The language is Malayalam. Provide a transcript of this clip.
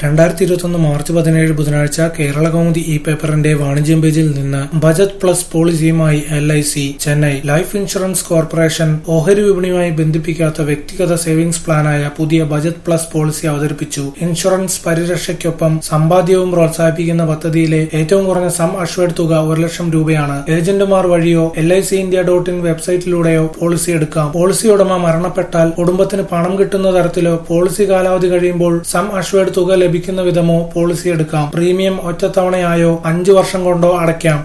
രണ്ടായിരത്തി ഇരുപത്തൊന്ന് മാർച്ച് പതിനേഴ് ബുധനാഴ്ച കേരള കൗമുദി ഇ പേപ്പറിന്റെ വാണിജ്യം പേജിൽ നിന്ന് ബജറ്റ് പ്ലസ് പോളിസിയുമായി L I C Chennai life insurance corporation ഓഹരി വിപണിയുമായി ബന്ധിപ്പിക്കാത്ത വ്യക്തിഗത സേവിംഗ്സ് പ്ലാനായ പുതിയ ബജറ്റ് പ്ലസ് പോളിസി അവതരിപ്പിച്ചു ഇൻഷുറൻസ് പരിരക്ഷയ്ക്കൊപ്പം സമ്പാദ്യവും പ്രോത്സാഹിപ്പിക്കുന്ന പദ്ധതിയിലെ ഏറ്റവും കുറഞ്ഞ സം അഷ്വേർഡ് തുക ഒരു ലക്ഷം രൂപയാണ് ഏജന്റുമാർ വഴിയോ L I C India dot in വെബ്സൈറ്റിലൂടെയോ പോളിസി എടുക്കാം പോളിസി ഉടമ മരണപ്പെട്ടാൽ കുടുംബത്തിന് പണം കിട്ടുന്ന തരത്തിലോ പോളിസി കാലാവധി കഴിയുമ്പോൾ സം അഷ്വേർഡ് തുക ലഭിക്കുന്ന വിധമോ പോളിസി എടുക്കാം പ്രീമിയം ഒറ്റത്തവണയായോ അഞ്ചു വർഷം കൊണ്ടോ അടയ്ക്കാം